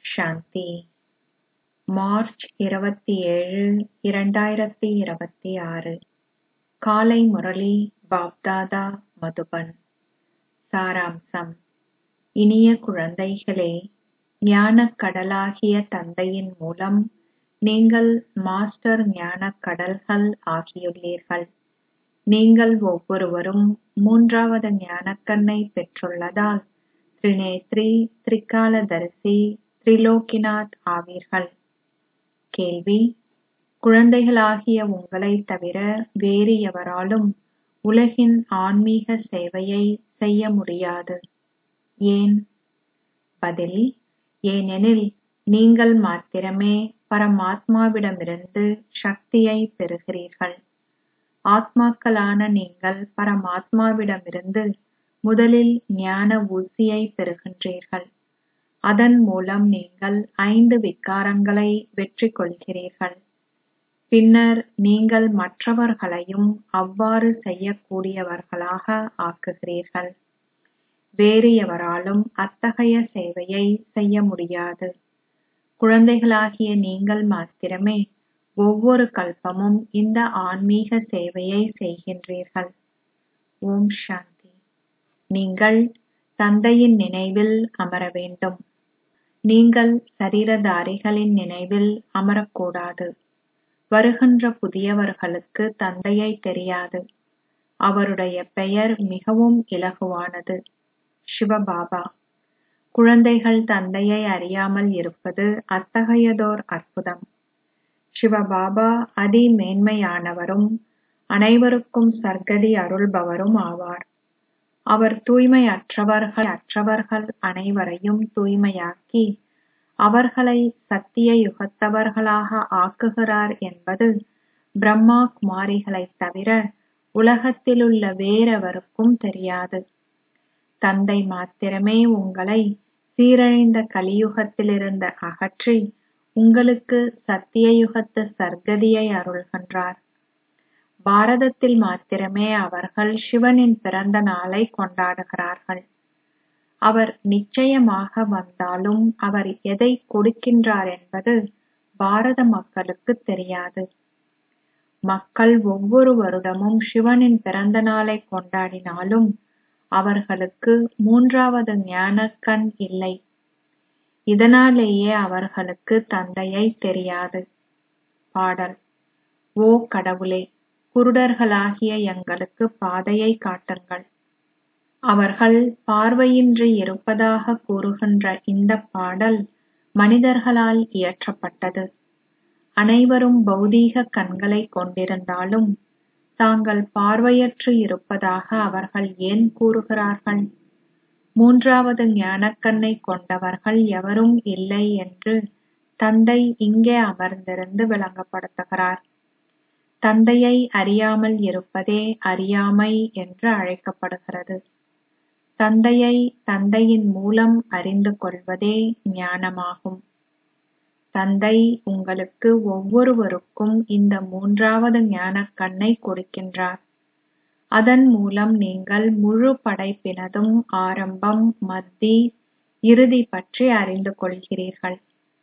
சாந்தி March இருபத்தி ஏழு இரண்டாயிரத்தி இருபத்தி ஆறு காலை முரளி பாப்தாதா மதுபன் சாராம்சம் இனிய குழந்தைகளே ஞானக் கடலாகிய தந்தையின் மூலம் நீங்கள் மாஸ்டர் ஞானக் கடல்கள் ஆகியுள்ளீர்கள் நீங்கள் ஒவ்வொருவரும் மூன்றாவது ஞானக்கண்ணை பெற்றுள்ளதால் திரிநேத்ரி திரிகாலதரிசி திரிலோக்கிநாத் ஆவீர்கள் கேள்வி குழந்தைகளாகிய உங்களைத் தவிர வேறு எவராலும் உலகின் ஆன்மீக சேவையை செய்ய முடியாது ஏன் பதில் ஏனெனில் நீங்கள் மாத்திரமே பரமாத்மாவிடமிருந்து சக்தியை பெறுகிறீர்கள் ஆத்மாக்களான நீங்கள் பரமாத்மாவிடமிருந்து முதலில் ஞான ஊசியை பெறுகின்றீர்கள் அதன் மூலம் நீங்கள் ஐந்து விகாரங்களை வெற்றி கொள்கிறீர்கள் பின்னர் நீங்கள் மற்றவர்களையும் அவ்வாறு செய்யக்கூடியவர்களாக ஆக்குகிறீர்கள் வேறு எவராலும் அத்தகைய சேவையை செய்ய முடியாது குழந்தைகளாகிய நீங்கள் மாத்திரமே ஒவ்வொரு கல்பமும் இந்த ஆன்மீக சேவையை செய்கின்றீர்கள் ஓம் சாந்தி நீங்கள் தந்தையின் நினைவில் அமர வேண்டும் நீங்கள் சரீரதாரிகளின் நினைவில் அமரக்கூடாது வருகின்ற புதியவர்களுக்கு தந்தையை தெரியாது அவருடைய பெயர் மிகவும் இலகுவானது சிவபாபா குழந்தைகள் தந்தையை அறியாமல் இருப்பது அத்தகையதோர் அற்புதம் சிவபாபா அதி மேன்மையானவரும் அனைவருக்கும் சர்க்கதி அருள்பவரும் ஆவார் அவர் தூய்மையற்றவர்கள் அற்றவர்கள் அனைவரையும் தூய்மையாக்கி அவர்களை சத்திய யுகத்தவர்களாக ஆக்குகிறார் என்பது பிரம்மா குமாரிகளைத் தவிர உலகத்திலுள்ள வேறெவருக்கும் தெரியாது தந்தை மாத்திரமே உங்களை சீரழிந்த கலியுகத்திலிருந்து அகற்றி உங்களுக்கு சத்தியயுகத்து சர்க்கதியை அருள்கின்றார் பாரதத்தில் மாத்திரமே அவர்கள் சிவனின் பிறந்த நாளை கொண்டாடுகிறார்கள் அவர் நிச்சயமாக வந்தாலும் அவர் எதை கொடுக்கின்றார் என்பது பாரத மக்களுக்கு தெரியாது மக்கள் ஒவ்வொரு வருடமும் சிவனின் பிறந்த நாளை கொண்டாடினாலும் அவர்களுக்கு மூன்றாவது ஞானக்கண் இல்லை இதனாலேயே அவர்களுக்கு தந்தையை தெரியாது பாடல் ஓ கடவுளே குருடர்களாகிய எங்களுக்கு பாதையை காட்டுங்கள் அவர்கள் பார்வையின்றி இருப்பதாக கூறுகின்ற இந்த பாடல் மனிதர்களால் இயற்றப்பட்டது அனைவரும் பௌதீக கண்களை கொண்டிருந்தாலும் தாங்கள் பார்வையற்று இருப்பதாக அவர்கள் ஏன் கூறுகிறார்கள் மூன்றாவது ஞானக்கண்ணை கொண்டவர்கள் எவரும் இல்லை என்று தந்தை இங்கே அமர்ந்திருந்து விளங்கப்படுத்துகிறார் தந்தையை அறியாமல் இருப்பதே அறியாமை என்று அழைக்கப்படுகிறது தந்தையை தந்தையின் மூலம் அறிந்து கொள்வதே ஞானமாகும் தந்தை உங்களுக்கு ஒவ்வொருவருக்கும் இந்த மூன்றாவது ஞானக்கண்ணை கொடுக்கின்றார் அதன் மூலம் நீங்கள் முழு படைப்பினதும் ஆரம்பம் மத்தி இறுதி பற்றி அறிந்து கொள்கிறீர்கள்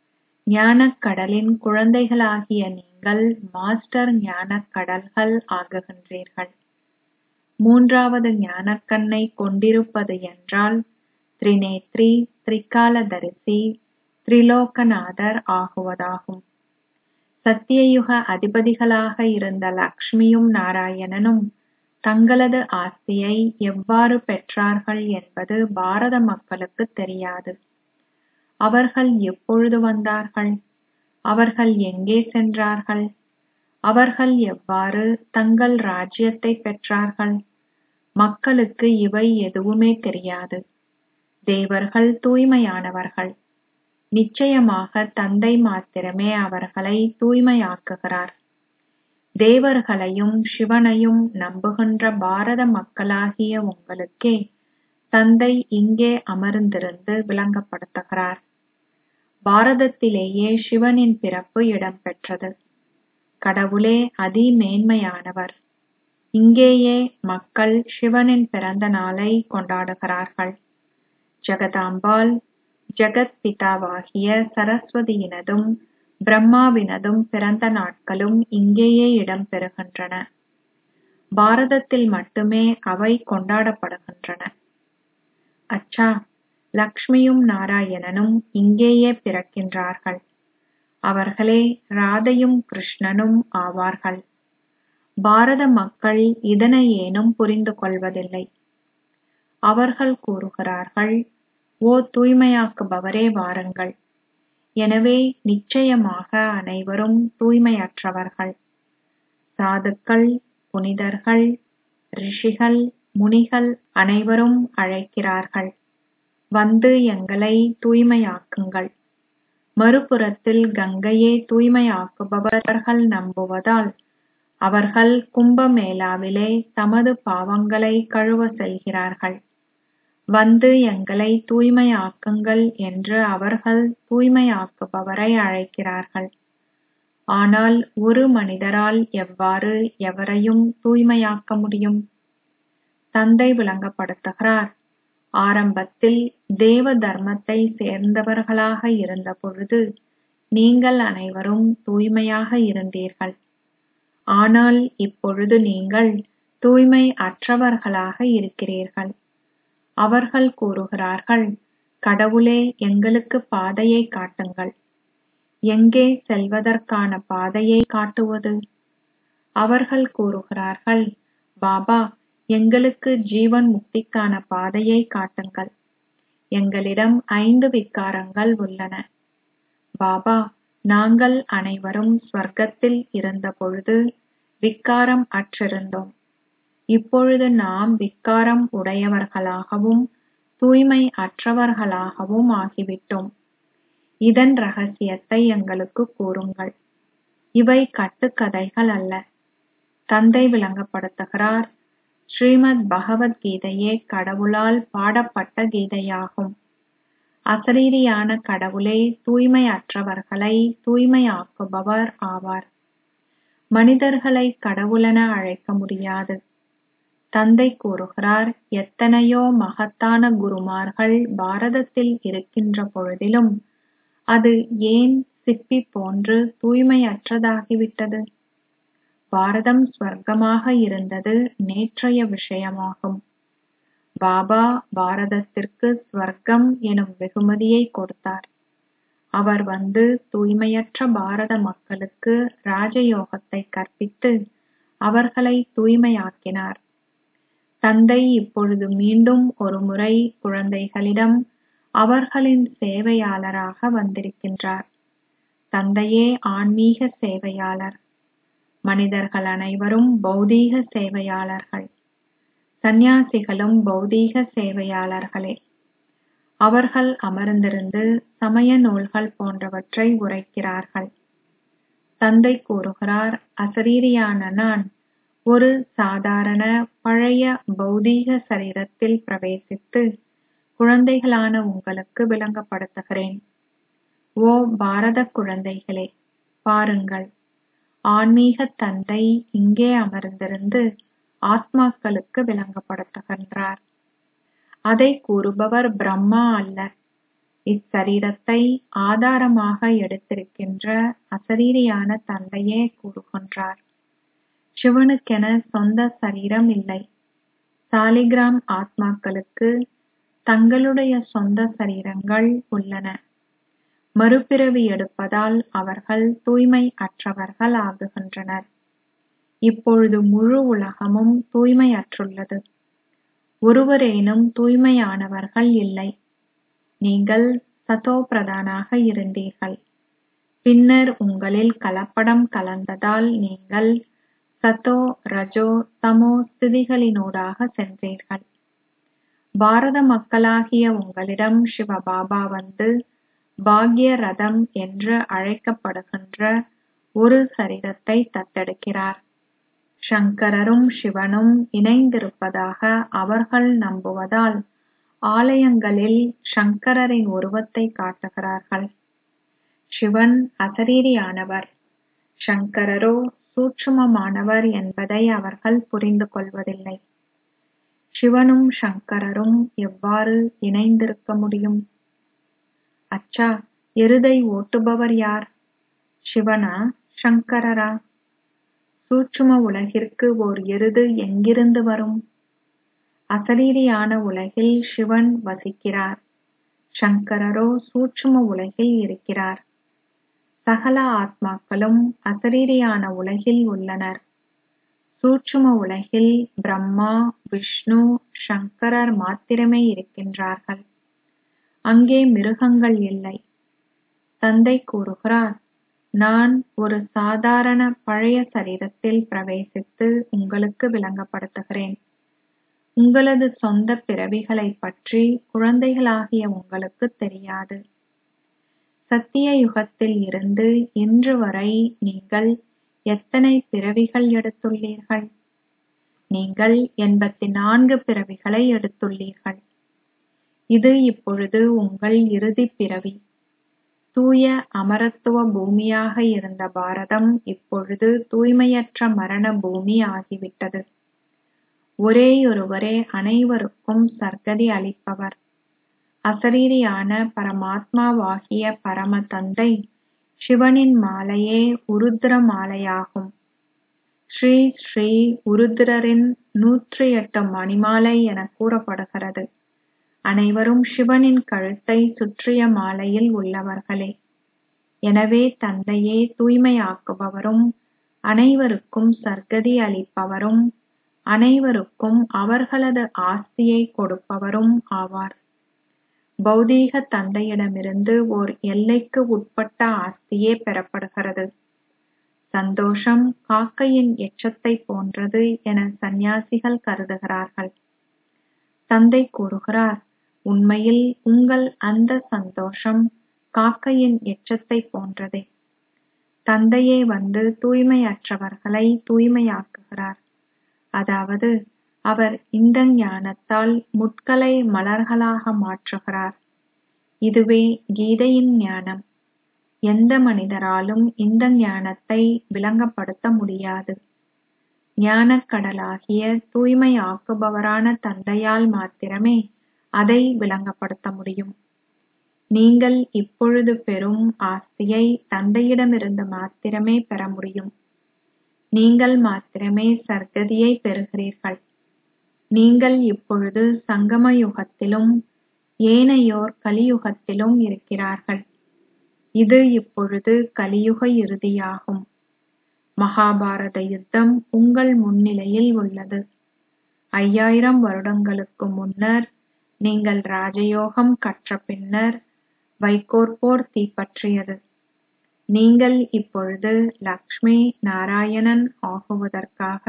ஞானக் கடலின் குழந்தைகளாகிய நீங்கள் மாஸ்டர் ஞானக் கடல்கள் ஆகுகின்றீர்கள் மூன்றாவது ஞானக்கண்ணை கொண்டிருப்பது என்றால் திரிநேத்ரி திரிகாலதரிசி திரிலோகநாதர் ஆகுவதாகும் சத்தியயுக அதிபதிகளாக இருந்த லக்ஷ்மியும் நாராயணனும் தங்களது ஆஸ்தியை எவ்வாறு பெற்றார்கள் என்பது பாரத மக்களுக்கு தெரியாது அவர்கள் எப்பொழுது வந்தார்கள் அவர்கள் எங்கே சென்றார்கள் அவர்கள் எவ்வாறு தங்கள் ராஜ்யத்தை பெற்றார்கள் மக்களுக்கு இவை எதுவுமே தெரியாது தேவர்கள் தூய்மையானவர்கள் நிச்சயமாக தந்தை மாத்திரமே அவர்களை தூய்மையாக்குகிறார் தேவர்களையும் சிவனையும் நம்புகின்ற பாரத மக்களாகிய உங்களுக்கே தந்தை இங்கே அமர்ந்திருந்து விளங்கப்படுத்துகிறார் பாரதத்திலேயே சிவனின் பிறப்பு இடம்பெற்றது கடவுளே அதி மேன்மையானவர் இங்கேயே மக்கள் சிவனின் பிறந்த நாளை கொண்டாடுகிறார்கள் ஜெகதாம்பாள் ஜெகத் பிதாவாகிய சரஸ்வதியினதும் பிரம்மாவினதும் பிறந்த நாட்களும் இங்கேயே இடம்பெறுகின்றன பாரதத்தில் மட்டுமே அவை கொண்டாடப்படுகின்றன அச்சா லக்ஷ்மியும் நாராயணனும் இங்கேயே பிறக்கின்றார்கள் அவர்களே ராதையும் கிருஷ்ணனும் ஆவார்கள் பாரத மக்கள் இதனை ஏனும் புரிந்து கொள்வதில்லை அவர்கள் கூறுகிறார்கள் ஓ தூய்மையாக்குபவரே வாருங்கள் எனவே நிச்சயமாக அனைவரும் தூய்மையற்றவர்கள் சாதுக்கள் புனிதர்கள் ரிஷிகள் முனிகள் அனைவரும் அழைக்கிறார்கள் வந்து எங்களை தூய்மையாக்குங்கள் மறுபுறத்தில் கங்கையே தூய்மையாக்குபவர்கள் நம்புவதால் அவர்கள் கும்பமேளாவிலே தமது பாவங்களை கழுவ செல்கிறார்கள் வந்து எங்களை தூய்மையாக்குங்கள் என்று அவர்கள் தூய்மையாக்குபவரை அழைக்கிறார்கள் ஆனால் ஒரு மனிதரால் எவ்வாறு எவரையும் தூய்மையாக்க முடியும் தந்தை விளங்கப்படுத்துகிறார் ஆரம்பத்தில் தேவ தர்மத்தை சேர்ந்தவர்களாக இருந்த பொழுது நீங்கள் அனைவரும் தூய்மையாக இருந்தீர்கள் ஆனால் இப்பொழுது நீங்கள் தூய்மை அற்றவர்களாக இருக்கிறீர்கள் அவர்கள் கூறுகிறார்கள் கடவுளே எங்களுக்கு பாதையை காட்டுங்கள் எங்கே செல்வதற்கான பாதையை காட்டுவது அவர்கள் கூறுகிறார்கள் பாபா எங்களுக்கு ஜீவன் முக்திக்கான பாதையை காட்டுங்கள் எங்களிடம் ஐந்து விக்காரங்கள் உள்ளன பாபா நாங்கள் அனைவரும் ஸ்வர்க்கத்தில் இருந்த பொழுது விக்காரம் அற்றிருந்தோம் இப்பொழுது நாம் விக்காரம் உடையவர்களாகவும் தூய்மை அற்றவர்களாகவும் ஆகிவிட்டோம் இதன் ரகசியத்தை எங்களுக்கு கூறுங்கள் இவை கட்டுக்கதைகள் அல்ல தந்தை விளங்கப்படுத்துகிறார் ஸ்ரீமத் பகவத்கீதையே கடவுளால் பாடப்பட்ட கீதையாகும் அசரீரியான கடவுளே தூய்மையற்றவர்களை தூய்மையாக்குபவர் ஆவார் மனிதர்களை கடவுளென அழைக்க முடியாது தந்தை கூறுகிறார் எத்தனையோ மகத்தான குருமார்கள் பாரதத்தில் இருக்கின்ற பொழுதிலும் அது ஏன் சிப்பி போன்று தூய்மையற்றதாகிவிட்டது பாரதம் ஸ்வர்க்கமாக இருந்தது நேற்றைய விஷயமாகும் பாபா பாரதத்திற்கு ஸ்வர்க்கம் எனும் வெகுமதியை கொடுத்தார் அவர் வந்து தூய்மையற்ற பாரத மக்களுக்கு ராஜயோகத்தை கற்பித்து அவர்களை தூய்மையாக்கினார் தந்தை இப்பொழுது மீண்டும் ஒருமுறை குழந்தைகளிடம் அவர்களின் சேவையாளராக வந்திருக்கின்றார் தந்தையே ஆன்மீக சேவையாளர் மனிதர்கள் அனைவரும் பௌதீக சேவையாளர்கள் சந்நியாசிகளும் பௌதீக சேவையாளர்களே அவர்கள் அமர்ந்திருந்து சமய நூல்கள் போன்றவற்றை உரைக்கிறார்கள் தந்தை கூறுகிறார் அசரீரியான நான் ஒரு சாதாரண பழைய பௌதீக சரீரத்தில் பிரவேசித்து குழந்தைகளான உங்களுக்கு விளங்கப்படுத்துகிறேன் ஓ பாரத குழந்தைகளே பாருங்கள் ஆன்மீக தந்தை இங்கே அமர்ந்திருந்து ஆத்மாக்களுக்கு விளங்கப்படுத்துகின்றார் அதை கூறுபவர் பிரம்மா அல்ல இச்சரீரத்தை ஆதாரமாக எடுத்திருக்கின்ற அசரீரியான தந்தையே கூறுகின்றார் சிவனுக்கென சொந்த சரீரம் இல்லை சாலிகிராம் ஆத்மாக்களுக்கு தங்களுடைய சொந்த சரீரங்கள் உள்ளன மறுபிறவி எடுப்பதால் அவர்கள் தூய்மை அற்றவர்கள் ஆகுகின்றனர் இப்பொழுது முழு உலகமும் தூய்மையற்றுள்ளது ஒருவரேனும் தூய்மையானவர்கள் இல்லை நீங்கள் சதோ பிரதானாக இருந்தீர்கள் பின்னர் உங்களில் கலப்படம் கலந்ததால் நீங்கள் சதோ ரஜோ தமோ ஸ்திதிகளினூடாக சென்றீர்கள் பாரத மக்களாகிய உங்களிடம் சிவபாபா வந்து பாக்ய ரதம் என்று அழைக்கப்படுகின்ற ஒரு சரீரத்தை தத்தெடுக்கிறார் சங்கரரும் சிவனும் இணைந்திருப்பதாக அவர்கள் நம்புவதால் ஆலயங்களில் சங்கரரின் உருவத்தை காட்டுகிறார்கள் சிவன் அசரீரியானவர் சங்கரரோ சூட்சுமமானவர் என்பதை அவர்கள் புரிந்து கொள்வதில்லை சிவனும் சங்கரரும் எவ்வாறு இணைந்திருக்க முடியும் அச்சா எருதை ஓட்டுபவர் யார் சிவனா சங்கரரா சூட்சும உலகிற்கு ஓர் எருது எங்கிருந்து வரும் அசரீரியான உலகில் சிவன் வசிக்கிறார் சங்கரரோ சூட்சும உலகில் இருக்கிறார் சகல ஆத்மாக்களும் அசரீரியான உலகில் உள்ளனர் சூட்சும உலகில் பிரம்மா விஷ்ணு சங்கரர் மாத்திரமே இருக்கின்றார்கள் அங்கே மிருகங்கள் இல்லை தந்தை கூறுகிறார் நான் ஒரு சாதாரண பழைய சரீரத்தில் பிரவேசித்து உங்களுக்கு விளங்கப்படுத்துகிறேன் உங்களது சொந்த பிறவிகளைப் பற்றி குழந்தைகளாகிய உங்களுக்கு தெரியாது சத்திய யுகத்தில் இருந்து இன்று வரை நீங்கள் எத்தனை பிறவிகள் எடுத்துள்ளீர்கள் நீங்கள் எண்பத்தி நான்கு பிறவிகளை எடுத்துள்ளீர்கள் இது இப்பொழுது உங்கள் இறுதிப் பிறவி தூய அமரத்துவ பூமியாக இருந்த பாரதம் இப்பொழுது தூய்மையற்ற மரண பூமி ஆகிவிட்டது ஒரேயொருவரே அனைவருக்கும் சர்க்கதி அளிப்பவர் அசரீரியான பரமாத்மாவாகிய பரம தந்தை சிவனின் மாலையே உருத்திர மாலையாகும் ஸ்ரீ ஸ்ரீ உருத்திரரின் நூற்றி எட்டு மணிமாலை என கூறப்படுகிறது அனைவரும் சிவனின் கழுத்தை சுற்றிய மாலையில் உள்ளவர்களே எனவே தந்தையே தூய்மையாக்குபவரும் அனைவருக்கும் சர்க்கதி அளிப்பவரும் அனைவருக்கும் அவர்களது ஆஸ்தியை கொடுப்பவரும் ஆவார் பௌதீக தந்தையிடமிருந்து ஓர் எல்லைக்கு உட்பட்ட ஆஸ்தியே பெறப்படுகிறது சந்தோஷம் காக்கையின் எச்சத்தை போன்றது என சந்நியாசிகள் கருதுகிறார்கள் தந்தை கூறுகிறார் உண்மையில் உங்கள் அந்த சந்தோஷம் காக்கையின் எச்சத்தை போன்றதே தந்தையே வந்து தூய்மையற்றவர்களை தூய்மையாக்குகிறார் அதாவது அவர் இந்த ஞானத்தால் முட்களை மலர்களாக மாற்றுகிறார் இதுவே கீதையின் ஞானம் எந்த மனிதராலும் இந்த ஞானத்தை விளங்கப்படுத்த முடியாது ஞானக்கடலாகிய தூய்மை ஆக்குபவரான தந்தையால் மாத்திரமே அதை விளங்கப்படுத்த முடியும் நீங்கள் இப்பொழுது பெறும் ஆஸ்தியை தந்தையிடமிருந்து மாத்திரமே பெற முடியும் நீங்கள் மாத்திரமே சர்க்கதியை பெறுகிறீர்கள் நீங்கள் இப்பொழுது சங்கம யுகத்திலும் ஏனையோர் கலியுகத்திலும் இருக்கிறார்கள் இது இப்பொழுது கலியுக இறுதியாகும் மகாபாரத யுத்தம் உங்கள் முன்னிலையில் உள்ளது ஐயாயிரம் வருடங்களுக்கு முன்னர் நீங்கள் ராஜயோகம் கற்ற பின்னர் வைக்கோற்போர் தீப்பற்றியது நீங்கள் இப்பொழுது லக்ஷ்மி நாராயணன் ஆகுவதற்காக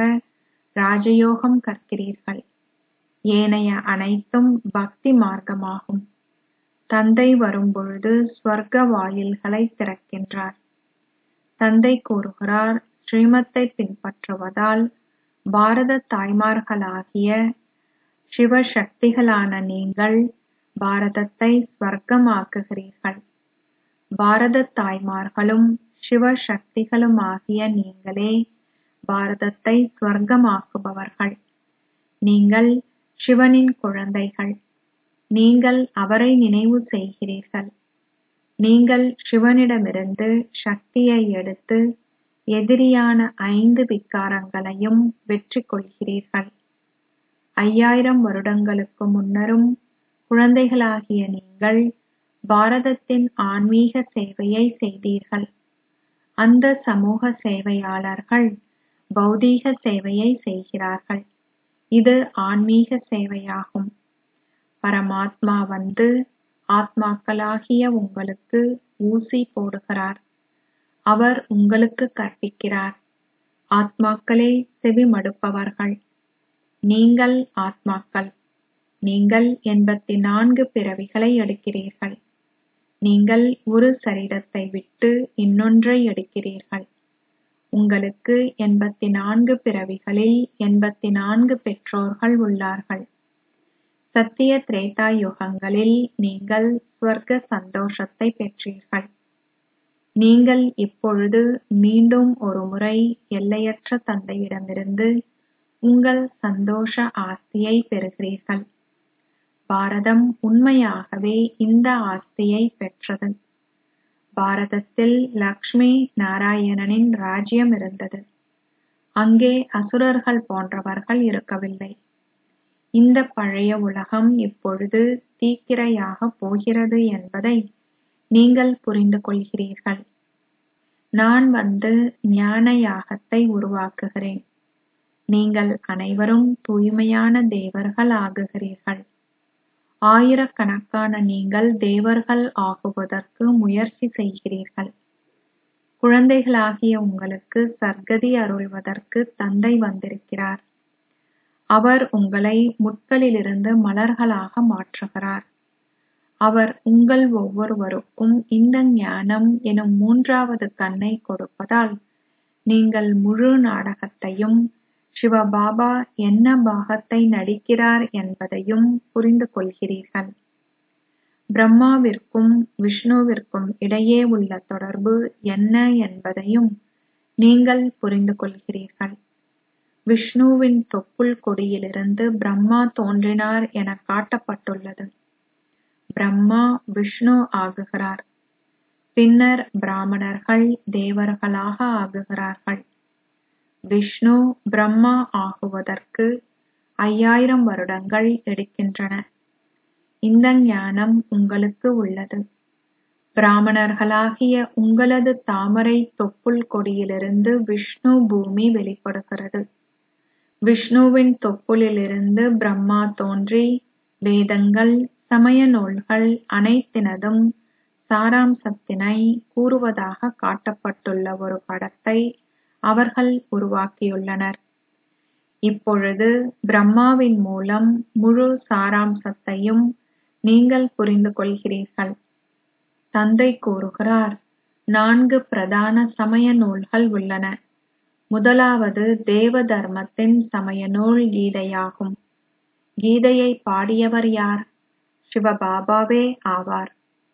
ராஜயோகம் கற்கிறீர்கள் ஏனைய அனைத்தும் பக்தி மார்க்கமாகும் தந்தை வரும்பொழுது ஸ்வர்க்க வாயில்களை திறக்கின்றார் தந்தை கூறுகிறார் ஸ்ரீமத்தை பின்பற்றுவதால் பாரத தாய்மார்களாகிய சிவசக்திகளான நீங்கள் பாரதத்தை ஸ்வர்க்கமாக்குகிறீர்கள் பாரத தாய்மார்களும் சிவசக்திகளுமாகிய நீங்களே பாரதத்தை ஸ்வர்க்கமாக்குபவர்கள் நீங்கள் சிவனின் குழந்தைகள் நீங்கள் அவரை நினைவு செய்கிறீர்கள் நீங்கள் சிவனிடமிருந்து சக்தியை எடுத்து எதிரியான ஐந்து விக்காரங்களையும் வெற்றி கொள்கிறீர்கள் ஐயாயிரம் வருடங்களுக்கு முன்னரும் குழந்தைகளாகிய நீங்கள் பாரதத்தின் ஆன்மீக சேவையை செய்தீர்கள் அந்த சமூக சேவையாளர்கள் பௌதீக சேவையை செய்கிறார்கள் இது ஆன்மீக சேவையாகும் பரமாத்மா வந்து ஆத்மாக்களாகிய உங்களுக்கு ஊசி போடுகிறார் அவர் உங்களுக்கு கற்பிக்கிறார் ஆத்மாக்களே செவி மடுப்பவர்கள் நீங்கள் ஆத்மாக்கள் நீங்கள் எண்பத்தி நான்கு பிறவிகளை எடுக்கிறீர்கள் நீங்கள் ஒரு சரீரத்தை விட்டு இன்னொன்றை எடுக்கிறீர்கள் உங்களுக்கு எண்பத்தி நான்கு பிறவிகளில் எண்பத்தி நான்கு பெற்றோர்கள் உள்ளார்கள் சத்திய திரேதா யுகங்களில் நீங்கள் ஸ்வர்க்க சந்தோஷத்தை பெற்றீர்கள் நீங்கள் இப்பொழுது மீண்டும் ஒரு முறை எல்லையற்ற தந்தையிடமிருந்து உங்கள் சந்தோஷ ஆஸ்தியை பெறுகிறீர்கள் பாரதம் உண்மையாகவே இந்த ஆஸ்தியை பெற்றது பாரதத்தில் லக்ஷ்மி நாராயணனின் ராஜ்யம் இருந்தது அங்கே அசுரர்கள் போன்றவர்கள் இருக்கவில்லை இந்த பழைய உலகம் இப்பொழுது தீக்கிரையாக போகிறது என்பதை நீங்கள் புரிந்து கொள்கிறீர்கள் நான் வந்து ஞான யாகத்தை உருவாக்குகிறேன் நீங்கள் அனைவரும் தூய்மையான தேவர்கள் ஆகுகிறீர்கள் ஆயிரக்கணக்கான நீங்கள் தேவர்கள் ஆகுவதற்கு முயற்சி செய்கிறீர்கள் குழந்தைகளாகிய உங்களுக்கு சர்க்கதி அருள்வதற்கு தந்தை வந்திருக்கிறார் அவர் உங்களை முட்களிலிருந்து மலர்களாக மாற்றுகிறார் அவர் உங்கள் ஒவ்வொருவருக்கும் இந்த ஞானம் எனும் மூன்றாவது கண்ணை கொடுப்பதால் நீங்கள் முழு நாடகத்தையும் சிவபாபா என்ன பாகத்தை நடிக்கிறார் என்பதையும் புரிந்து கொள்கிறீர்கள் பிரம்மாவிற்கும் விஷ்ணுவிற்கும் இடையே உள்ள தொடர்பு என்ன என்பதையும் நீங்கள் புரிந்து கொள்கிறீர்கள் விஷ்ணுவின் தொப்புள் கொடியிலிருந்து பிரம்மா தோன்றினார் என காட்டப்பட்டுள்ளது பிரம்மா விஷ்ணு ஆகுகிறார் பின்னர் பிராமணர்கள் தேவர்களாக ஆகுகிறார்கள் விஷ்ணு பிரம்மா ஆகுவதற்கு ஐயாயிரம் வருடங்கள் எடுக்கின்றன இந்த ஞானம் உங்களுக்கு உள்ளது பிராமணர்களாகிய உங்களது தாமரை தொப்புள் கொடியிலிருந்து விஷ்ணு பூமி வெளிப்படுகிறது விஷ்ணுவின் தொப்புளிலிருந்து பிரம்மா தோன்றி வேதங்கள் சமய நூல்கள் அனைத்தினதும் சாராம்சத்தினை கூறுவதாக காட்டப்பட்டுள்ள ஒரு படத்தை அவர்கள் உருவாக்கியுள்ளனர் இப்பொழுது பிரம்மாவின் மூலம் முழு சாராம்சத்தையும் நீங்கள் புரிந்து கொள்கிறீர்கள் தந்தை கூறுகிறார் நான்கு பிரதான சமய நூல்கள் உள்ளன முதலாவது தேவ தர்மத்தின் சமய நூல் கீதையாகும் கீதையை பாடியவர் யார் சிவபாபாவே ஆவார்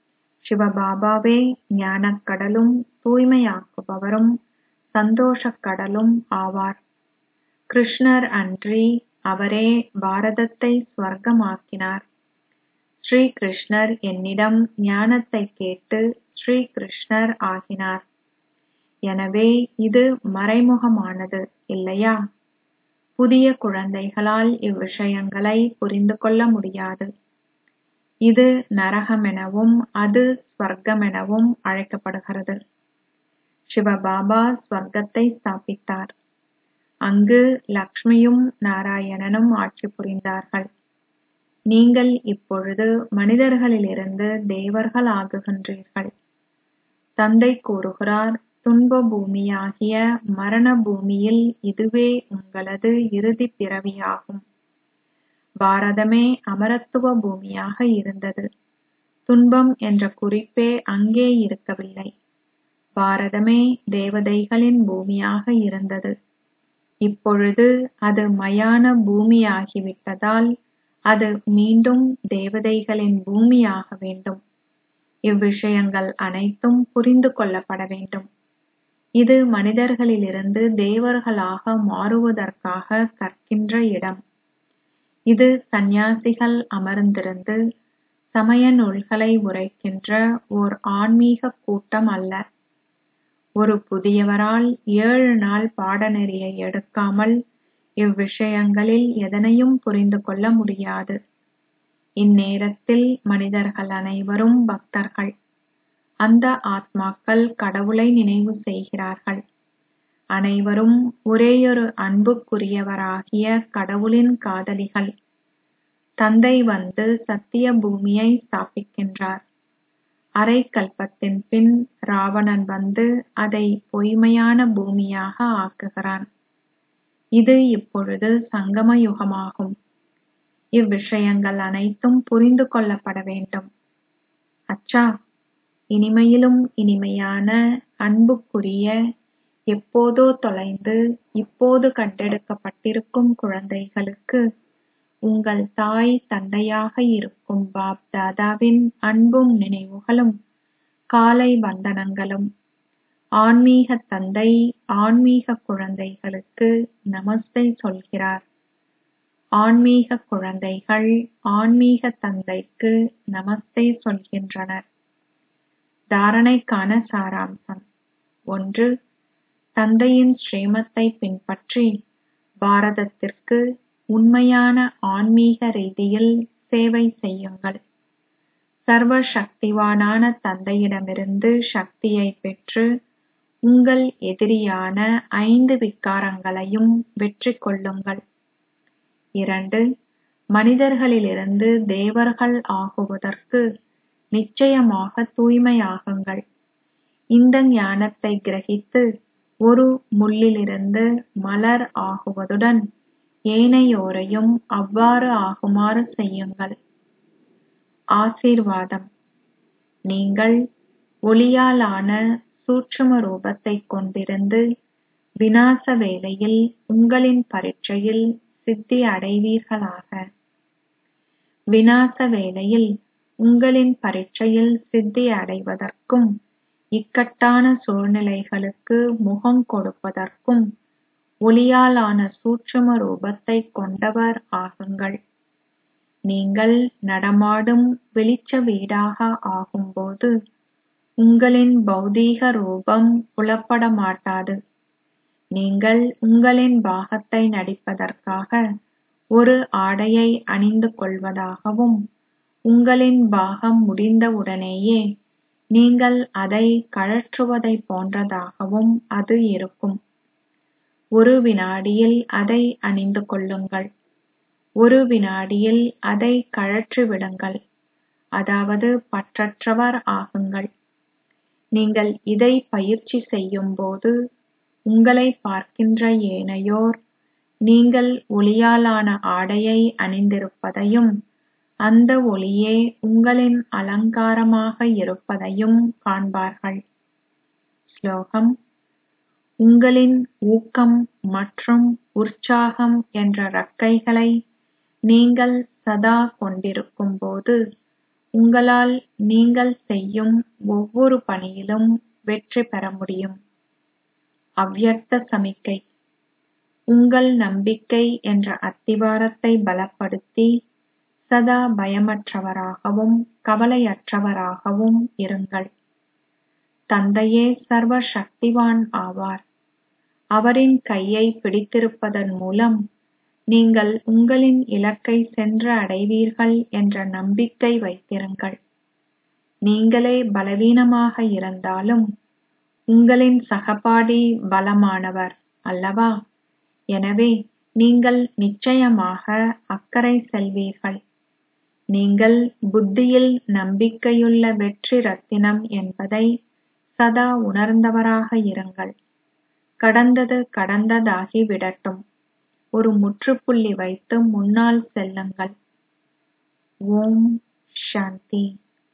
சிவபாபாவே ஞானக்கடலும் தூய்மையாக்குபவரும் சந்தோஷக் கடலும் ஆவார் கிருஷ்ணர் அன்றி அவரே பாரதத்தை ஸ்வர்க்கமாக்கினார் ஸ்ரீ கிருஷ்ணர் என்னிடம் ஞானத்தை கேட்டு ஸ்ரீ கிருஷ்ணர் ஆகினார் எனவே இது மறைமுகமானது இல்லையா புதிய குழந்தைகளால் இவ்விஷயங்களை புரிந்து கொள்ள முடியாது இது நரகமெனவும் அது ஸ்வர்க்கமெனவும் அழைக்கப்படுகிறது சிவபாபா ஸ்வர்க்கத்தை ஸ்தாபித்தார் அங்கு லக்ஷ்மியும் நாராயணனும் ஆட்சி புரிந்தார்கள் நீங்கள் இப்பொழுது மனிதர்களிலிருந்து தேவர்கள் ஆகுகின்றீர்கள் தந்தை கூறுகிறார் துன்ப பூமியாகிய மரண பூமியில் இதுவே உங்களது இறுதி பிறவியாகும் பாரதமே அமரத்துவ பூமியாக இருந்தது துன்பம் என்ற குறிப்பே அங்கே இருக்கவில்லை பாரதமே தேவதைகளின் பூமியாக இருந்தது இப்பொழுது அது மயான பூமியாகிவிட்டதால் அது மீண்டும் தேவதைகளின் பூமியாக வேண்டும் இவ்விஷயங்கள் அனைத்தும் புரிந்து கொள்ளப்பட வேண்டும் இது மனிதர்களிலிருந்து தேவர்களாக மாறுவதற்காக கற்கின்ற இடம் இது சந்நியாசிகள் அமர்ந்திருந்து சமய நூல்களை உரைக்கின்ற ஓர் ஆன்மீக கூட்டம் அல்ல ஒரு புதியவரால் ஏழு நாள் பாடநெறியை எடுக்காமல் இவ்விஷயங்களில் எதனையும் புரிந்து கொள்ள முடியாது இந்நேரத்தில் மனிதர்கள் அனைவரும் பக்தர்கள் அந்த ஆத்மாக்கள் கடவுளை நினைவு செய்கிறார்கள் அனைவரும் ஒரேயொரு அன்புக்குரியவராகிய கடவுளின் காதலிகள் தந்தை வந்து சத்திய பூமியை ஸ்தாபிக்கின்றார் அரை கல்பத்தின் பின் ராவணன் வந்து அதை பொய்மையான பூமியாக ஆக்குகிறான் இது இப்பொழுது சங்கம யுகமாகும் இவ்விஷயங்கள் அனைத்தும் புரிந்து கொள்ளப்பட வேண்டும் அச்சா இனிமையிலும் இனிமையான அன்புக்குரிய எப்போதோ தொலைந்து இப்போது கண்டெடுக்கப்பட்டிருக்கும் குழந்தைகளுக்கு உங்கள் தாய் தந்தையாக இருக்கும் பாப் தாதாவின் அன்பும் நினைவுகளும் காலை வந்தனங்களும் ஆன்மீக தந்தை ஆன்மீக குழந்தைகளுக்கு நமஸ்தே சொல்கிறார் ஆன்மீக குழந்தைகள் ஆன்மீக தந்தைக்கு நமஸ்தே சொல்கின்றனர் தாரணைக்கான சாராம்சம் ஒன்று தந்தையின் ஸ்ரீமத்தை பின்பற்றி பாரதத்திற்கு உண்மையான ஆன்மீக ரீதியில் சேவை செய்யுங்கள் சர்வ சக்திவானான தந்தையிடமிருந்து சக்தியை பெற்று உங்கள் எதிரியான ஐந்து விகாரங்களையும் வெற்றி கொள்ளுங்கள் இரண்டு மனிதர்களிலிருந்து தேவர்கள் ஆகுவதற்கு நிச்சயமாக தூய்மையாகுங்கள் இந்த ஞானத்தை கிரகித்து ஒரு முள்ளிலிருந்து மலர் ஆகுவதுடன் ஏனையோரையும் அவ்வாறு ஆகுமாறு செய்யுங்கள் ஆசீர்வாதம் நீங்கள் ஒளியாலான சூட்சும ரூபத்தைக் கொண்டிருந்து விநாச வேளையில் உங்களின் பரீட்சையில் சித்தி அடைவீர்களாக விநாச வேளையில் உங்களின் பரீட்சையில் சித்தி அடைவதற்கும் இக்கட்டான சூழ்நிலைகளுக்கு முகம் கொடுப்பதற்கும் ஒளியாலான சூட்சும ரூபத்தைக் கொண்டவர் ஆகுங்கள் நீங்கள் நடமாடும் வெளிச்ச வீடாக ஆகும்போது உங்களின் பௌதீக ரூபம் புலப்பட மாட்டாது நீங்கள் உங்களின் பாகத்தை நடிப்பதற்காக ஒரு ஆடையை அணிந்து கொள்வதாகவும் உங்களின் பாகம் முடிந்தவுடனேயே நீங்கள் அதை கழற்றுவதைப் போன்றதாகவும் அது இருக்கும் ஒரு வினாடியில் அதை அணிந்து கொள்ளுங்கள் ஒரு வினாடியில் அதை கழற்றி விடுங்கள் அதாவது பற்றற்றவர் ஆகுங்கள் நீங்கள் இதை பயிற்சி செய்யும்போது உங்களை பார்க்கின்ற ஏனையோர் நீங்கள் ஒளியாலான ஆடையை அணிந்திருப்பதையும் அந்த ஒளியே உங்களின் அலங்காரமாக இருப்பதையும் காண்பார்கள் ஸ்லோகம் உங்களின் ஊக்கம் மற்றும் உற்சாகம் என்ற ரக்கைகளை நீங்கள் சதா கொண்டிருக்கும்போது உங்களால் நீங்கள் செய்யும் ஒவ்வொரு பணியிலும் வெற்றி பெற முடியும் அவ்யக்த சமிக்கை உங்கள் நம்பிக்கை என்ற அத்திவாரத்தை பலப்படுத்தி சதா பயமற்றவராகவும் கவலையற்றவராகவும் இருங்கள் தந்தையே சர்வ சக்திவான் ஆவார் அவரின் கையை பிடித்திருப்பதன் மூலம் நீங்கள் உங்களின் இலக்கை சென்று அடைவீர்கள் என்ற நம்பிக்கை வைத்திருங்கள் நீங்களே பலவீனமாக இருந்தாலும் உங்களின் சகபாடி பலமானவர் அல்லவா எனவே நீங்கள் நிச்சயமாக அக்கறை செல்வீர்கள் நீங்கள் புத்தியில் நம்பிக்கையுள்ள வெற்றி ரத்தினம் என்பதை சதா உணர்ந்தவராக இருங்கள் கடந்தது கடந்ததாகி விடட்டும் ஒரு முற்றுப்புள்ளி வைத்து முன்னால் செல்லுங்கள் ஓம் சாந்தி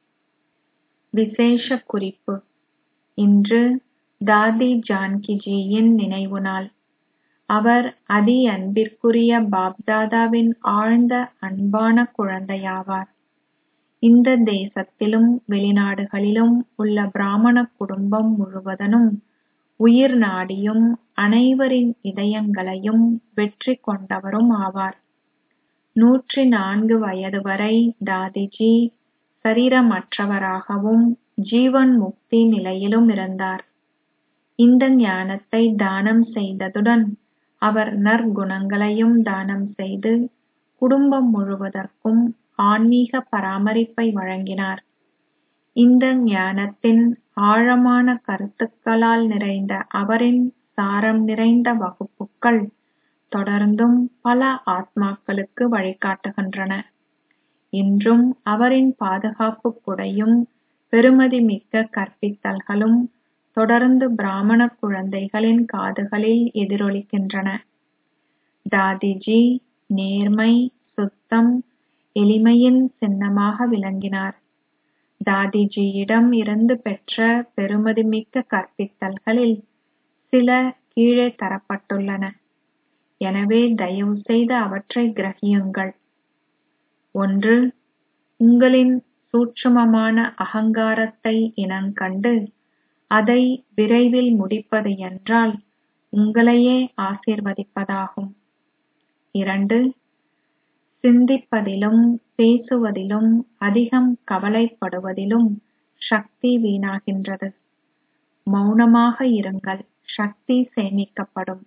விசேஷ குறிப்பு இன்று தாதி ஜான்கிஜியின் நினைவு நாள் அவர் அதி அன்பிற்குரிய பாப்தாதாவின் ஆழ்ந்த அன்பான குழந்தையாவார் இந்த தேசத்திலும் வெளிநாடுகளிலும் உள்ள பிராமண குடும்பம் முழுவதனும் உயிர் நாடியும் அனைவரின் இதயங்களையும் வெற்றி கொண்டவரும் ஆவார் நூற்றி நான்கு வயது வரை தாதிஜி சரீரமற்றவராகவும் ஜீவன் முக்தி நிலையிலும் இருந்தார் இந்த ஞானத்தை தானம் செய்ததுடன் அவர் நற்குணங்களையும் தானம் செய்து குடும்பம் முழுவதற்கும் ஆன்மீக பராமரிப்பை வழங்கினார் இந்த ஞானத்தின் ஆழமான கருத்துக்களால் நிறைந்த அவரின் சாரம் நிறைந்த வகுப்புக்கள் தொடர்ந்தும் பல ஆத்மாக்களுக்கு வழிகாட்டுகின்றன இன்றும் அவரின் பாதுகாப்பு குடையும் பெருமதிமிக்க கற்பித்தல்களும் தொடர்ந்து பிராமண குழந்தைகளின் காதுகளில் எதிரொலிக்கின்றன தாதிஜி நேர்மை சுத்தம் எளிமையின் சின்னமாக விளங்கினார் தாதிஜியிடம் இருந்து பெற்ற பெருமதிமிக்க கற்பித்தல்களில் சில கீழே தரப்பட்டுள்ளன எனவே தயவு செய்து அவற்றை கிரகியுங்கள் ஒன்று உங்களின் சூட்சுமமான அகங்காரத்தை இனங்கண்டு அதை விரைவில் முடிப்பது என்றால் உங்களையே ஆசீர்வதிப்பதாகும் இரண்டு சிந்திப்பதிலும் பேசுவதிலும் அதிகம் கவலைப்படுவதிலும் சக்தி வீணாகின்றது மௌனமாக இருங்கள் சக்தி சேமிக்கப்படும்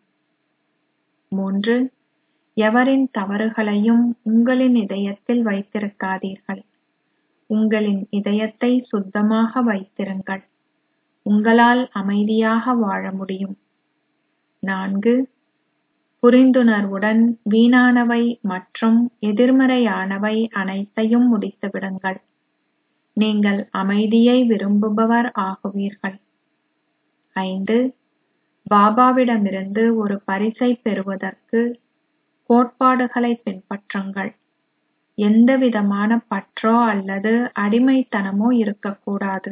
மூன்று எவரின் தவறுகளையும் உங்களின் இதயத்தில் வைத்திருக்காதீர்கள் உங்களின் இதயத்தை சுத்தமாக வைத்திருங்கள் உங்களால் அமைதியாக வாழ முடியும் நான்கு புரிந்துணர்வுடன் வீணானவை மற்றும் எதிர்மறையானவை அனைத்தையும் முடித்துவிடுங்கள் நீங்கள் அமைதியை விரும்புபவர் ஆகுவீர்கள் ஐந்து பாபாவிடமிருந்து ஒரு பரிசை பெறுவதற்கு கோட்பாடுகளை பின்பற்றுங்கள் எந்தவிதமான பற்றோ அல்லது அடிமைத்தனமோ இருக்கக்கூடாது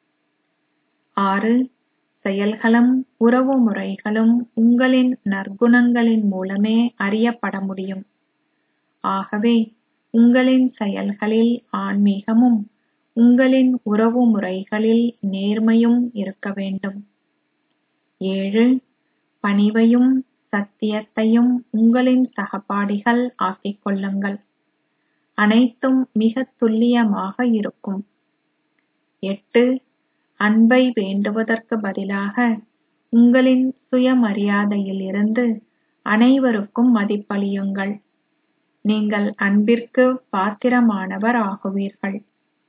ஆறு செயல்களும் உறவு முறைகளும் உங்களின் நற்குணங்களின் மூலமே அறியப்பட முடியும் ஆகவே உங்களின் செயல்களில் ஆன்மீகமும் உங்களின் உறவு முறைகளில் நேர்மையும் இருக்க வேண்டும் ஏழு பணிவையும் சத்தியத்தையும் உங்களின் சகபாடிகள் ஆக்கிக் கொள்ளுங்கள் அனைத்தும் மிக துல்லியமாக இருக்கும் எட்டு அன்பை வேண்டுவதற்கு பதிலாக உங்களின் சுயமரியாதையில் இருந்து அனைவருக்கும் மதிப்பளியுங்கள் நீங்கள் அன்பிற்கு பாத்திரமானவர் ஆகுவீர்கள்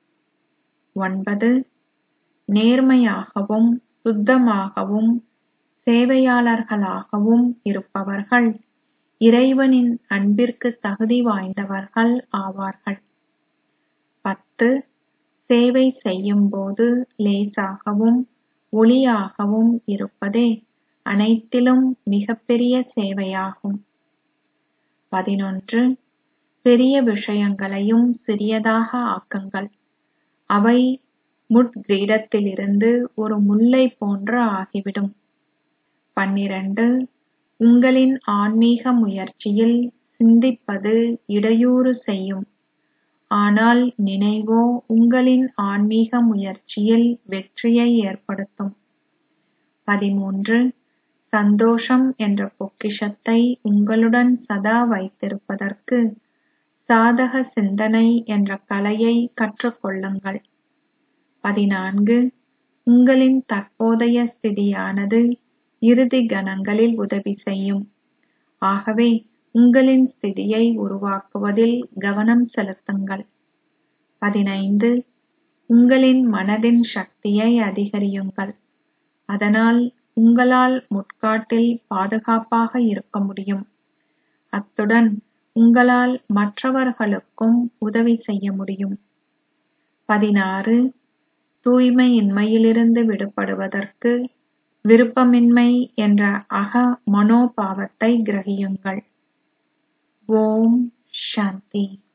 ஒன்பது நேர்மையாகவும் சுத்தமாகவும் சேவையாளர்களாகவும் இருப்பவர்கள் இறைவனின் அன்பிற்கு தகுதி வாய்ந்தவர்கள் ஆவார்கள் பத்து சேவை செய்யும்போது லேசாகவும் ஒளியாகவும் இருப்பதே அனைத்திலும் மிகப்பெரிய சேவையாகும் பதினொன்று பெரிய விஷயங்களையும் சிறியதாக ஆக்குங்கள் அவை முட்கிரீடத்திலிருந்து ஒரு முல்லை போன்று ஆகிவிடும் பன்னிரண்டு உங்களின் ஆன்மீக முயற்சியில் சிந்திப்பது இடையூறு செய்யும் ஆனால் நினைவோ உங்களின் ஆன்மீக முயற்சியில் வெற்றியை ஏற்படுத்தும் பதிமூன்று சந்தோஷம் என்ற பொக்கிஷத்தை உங்களுடன் சதா வைத்திருப்பதற்கு சாதக சிந்தனை என்ற கலையை கற்றுக்கொள்ளுங்கள் பதினான்கு உங்களின் தற்போதைய ஸ்திதியானது இறுதி கணங்களில் உதவி செய்யும் ஆகவே உங்களின் ஸ்திதியை உருவாக்குவதில் கவனம் செலுத்துங்கள் பதினைந்து உங்களின் மனதின் சக்தியை அதிகரியுங்கள் அதனால் உங்களால் முட்காட்டில் பாதுகாப்பாக இருக்க முடியும் அத்துடன் உங்களால் மற்றவர்களுக்கும் உதவி செய்ய முடியும் பதினாறு தூய்மையின்மையிலிருந்து விடுபடுவதற்கு விருப்பமின்மை என்ற அக மனோபாவத்தை கிரகியுங்கள் ஓம் சாந்தி